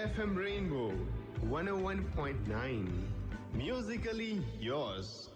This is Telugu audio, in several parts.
FM Rainbow 101.9. Musically yours.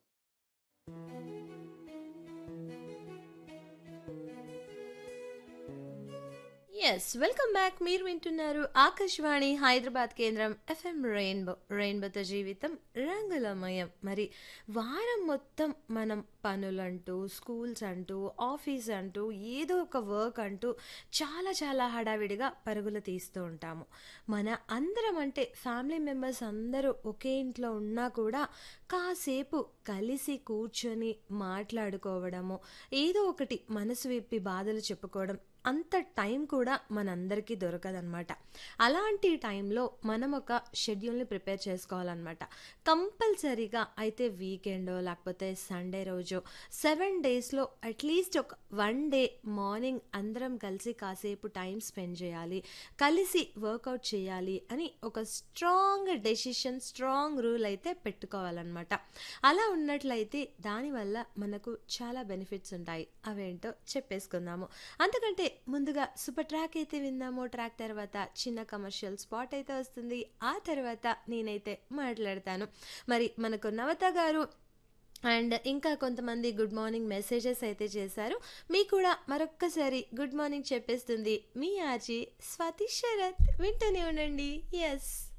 Yes welcome back మీరు వింటున్నారు ఆకాశవాణి హైదరాబాద్ కేంద్రం ఎఫ్ఎం రెయిన్బో రెయిన్బోతో జీవితం రంగులమయం మరి వారం మొత్తం మనం పనులంటూ స్కూల్స్ అంటూ ఆఫీస్ అంటూ ఏదో ఒక వర్క్ అంటూ చాలా చాలా హడావిడిగా పరుగులు తీస్తూ ఉంటాము మన అందరం అంటే ఫ్యామిలీ మెంబర్స్ అందరూ ఒకే ఇంట్లో ఉన్నా కూడా కాసేపు కలిసి కూర్చొని మాట్లాడుకోవడము ఏదో ఒకటి మనసు విప్పి బాధలు చెప్పుకోవడం అంత టైం కూడా మనందరికీ దొరకదనమాట అలాంటి టైంలో మనం ఒక షెడ్యూల్ని ప్రిపేర్ చేసుకోవాలన్నమాట కంపల్సరీగా అయితే వీకెండో లేకపోతే సండే రోజు సెవెన్ డేస్లో అట్లీస్ట్ ఒక వన్ డే మార్నింగ్ అందరం కలిసి కాసేపు టైం స్పెండ్ చేయాలి కలిసి వర్కౌట్ చేయాలి అని ఒక స్ట్రాంగ్ డెసిషన్ స్ట్రాంగ్ రూల్ అయితే పెట్టుకోవాలన్నమాట అలా ఉన్నట్లయితే దానివల్ల మనకు చాలా బెనిఫిట్స్ ఉంటాయి అవేంటో చెప్పేసుకుందాము అంతకంటే ముందుగా సూపర్ ట్రాక్ అయితే విందాము ట్రాక్ తర్వాత చిన్న కమర్షియల్ స్పాట్ అయితే వస్తుంది ఆ తర్వాత నేనైతే మాట్లాడతాను మరి మనకు నవత గారు అండ్ ఇంకా కొంతమంది గుడ్ మార్నింగ్ మెసేజెస్ అయితే చేశారు మీకు కూడా మరొక్కసారి గుడ్ మార్నింగ్ చెప్పేస్తుంది మీ ఆచి స్వాతి శరత్ వింటూనే ఉండండి ఎస్